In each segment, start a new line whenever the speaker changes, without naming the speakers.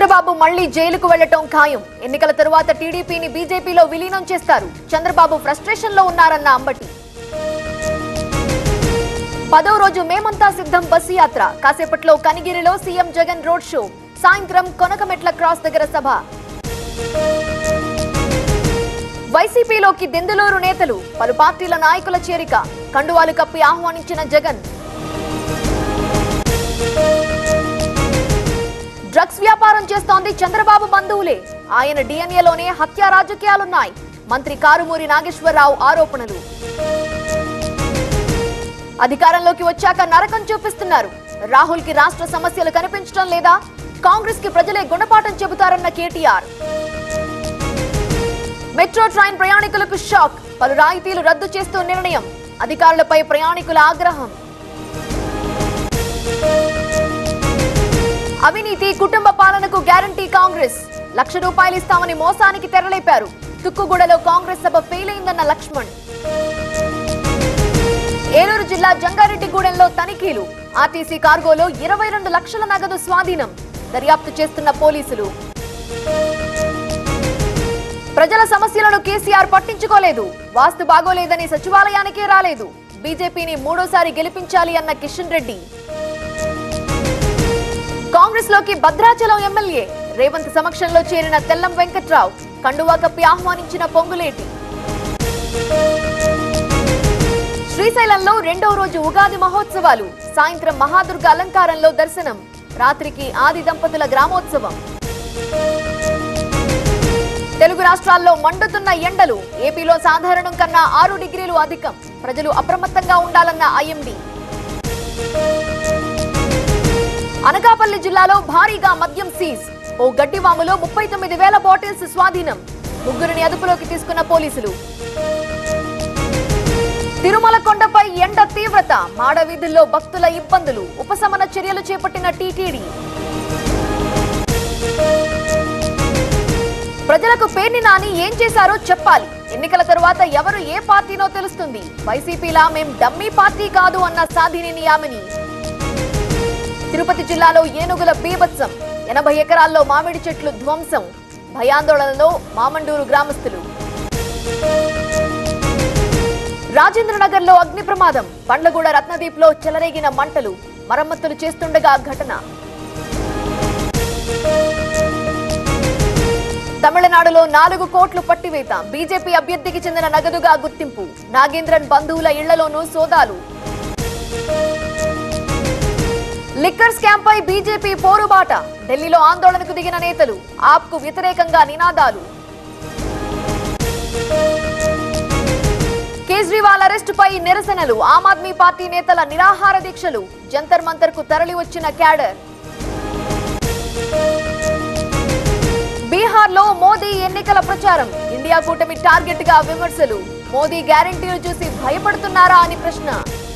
చంద్రబాబు మళ్లీ జైలుకు వెళ్లటం ఖాయం ఎన్నికల తరువాత టీడీపీని బీజేపీలో విలీనం చేస్తారు చంద్రబాబు ఫ్రస్ట్రేషన్ లో ఉన్నారన్న అంబటి పదో రోజు మేమంతా సిద్ధం బస్సు యాత్ర కాసేపట్లో కనిగిరిలో సీఎం జగన్ రోడ్ షో సాయంత్రం కొనకమెట్ల క్రాస్ దగ్గర సభ వైసీపీలోకి దెందులూరు నేతలు పలు పార్టీల నాయకుల చేరిక కండువాలు కప్పి ఆహ్వానించిన జగన్ డ్రగ్స్ వ్యాపారం చేస్తోంది చంద్రబాబు బంధువులే ఆయన డిఎన్ఏలోనే హత్య రాజకీయాలున్నాయి మంత్రి కారుమూరి నాగేశ్వరరావు ఆరోపణలు అధికారంలోకి వచ్చాక నరకం చూపిస్తున్నారు రాహుల్ కి రాష్ట్ర సమస్యలు కనిపించడం లేదా కాంగ్రెస్ కి ప్రజలే గుణపాఠం చెబుతారన్న కేటీఆర్ మెట్రో ట్రైన్ ప్రయాణికులకు షాక్ పలు రాయితీలు రద్దు చేస్తూ నిర్ణయం అధికారులపై ప్రయాణికుల ఆగ్రహం అవినీతి కుటుంబ పాలనకు గ్యారంటీ కాంగ్రెస్ లక్ష రూపాయలు ఇస్తామని మోసానికి తెరలేపారు తుక్కుగూడలో కాంగ్రెస్ సభ ఫెయిల్ అయిందన్న లక్ష్మణ్ ఏలూరు జిల్లా జంగారెడ్డిగూడెంలో తనిఖీలు ఆర్టీసీ కార్గోలో ఇరవై రెండు లక్షల నగదు స్వాధీనం దర్యాప్తు చేస్తున్న పోలీసులు ప్రజల సమస్యలను కేసీఆర్ పట్టించుకోలేదు వాస్తు బాగోలేదని సచివాలయానికే రాలేదు బీజేపీని మూడోసారి గెలిపించాలి అన్న కిషన్ రెడ్డి కాంగ్రెస్ లోకి భద్రాచలం ఎమ్మెల్యే రేవంత్ సమక్షంలో చేరిన తెల్లం వెంకట్రావు కండువా కప్పి ఆహ్వానించిన పొంగులేటి శ్రీశైలంలో రెండో రోజు ఉగాది మహోత్సవాలు సాయంత్రం మహాదుర్గ అలంకారంలో దర్శనం రాత్రికి ఆది దంపతుల గ్రామోత్సవం తెలుగు రాష్ట్రాల్లో మండుతున్న ఎండలు ఏపీలో సాధారణం కన్నా ఆరు డిగ్రీలు అధికం ప్రజలు అప్రమత్తంగా ఉండాలన్న ఐఎండీ అనకాపల్లి జిల్లాలో భారీగా మద్యం సీజ్ ఓ గడ్డివాములో ముప్పై తొమ్మిది వేల బాటిల్స్ స్వాధీనం ముగ్గురిని అదుపులోకి తీసుకున్న పోలీసులు తిరుమల కొండపై ఎండ తీవ్రత మాడ వీధుల్లో భక్తుల ఇబ్బందులు ఉపశమన చర్యలు చేపట్టిన టీటీడీ ప్రజలకు పేర్ని నాని ఏం చేశారో చెప్పాలి ఎన్నికల తరువాత ఎవరు ఏ పార్టీనో తెలుస్తుంది వైసీపీలా మేం డమ్మీ పార్టీ కాదు అన్న సాధినేని యామిని తిరుపతి జిల్లాలో ఏనుగుల బీభత్సం ఎనభై ఎకరాల్లో మామిడి చెట్లు ధ్వంసం భయాందోళనలో మామండూరు గ్రామస్తులు రాజేంద్రనగర్ లో అగ్ని ప్రమాదం బండ్లగూడ రత్నదీప్ లో చెలరేగిన మంటలు మరమ్మతులు చేస్తుండగా ఘటన తమిళనాడులో నాలుగు కోట్లు పట్టివేత బీజేపీ అభ్యర్థికి చెందిన నగదుగా గుర్తింపు నాగేంద్రన్ బంధువుల ఇళ్లలోనూ సోదాలు లిక్కర్ స్కామ్ పై బీజేపీ పోరుబాట ఢిల్లీలో ఆందోళనకు దిగిన నేతలు ఆప్ కు వ్యతిరేకంగా నినాదాలు కేజ్రీవాల్ అరెస్టుపై నిరసనలు ఆమ్ ఆద్మీ పార్టీ నేతల నిరాహార దీక్షలు జంతర్ మంతర్ కు తరలి వచ్చిన క్యాడర్ బీహార్ లో మోదీ ఎన్నికల ప్రచారం ఇండియా కూటమి టార్గెట్ గా విమర్శలు మోదీ గ్యారంటీలు చూసి భయపడుతున్నారా అని ప్రశ్న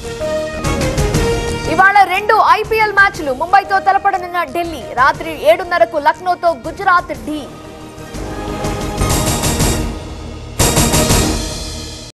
ఇవాళ రెండు ఐపీఎల్ మ్యాచ్లు ముంబైతో తలపడనున్న ఢిల్లీ రాత్రి ఏడున్నరకు లక్నోతో గుజరాత్ ఢీ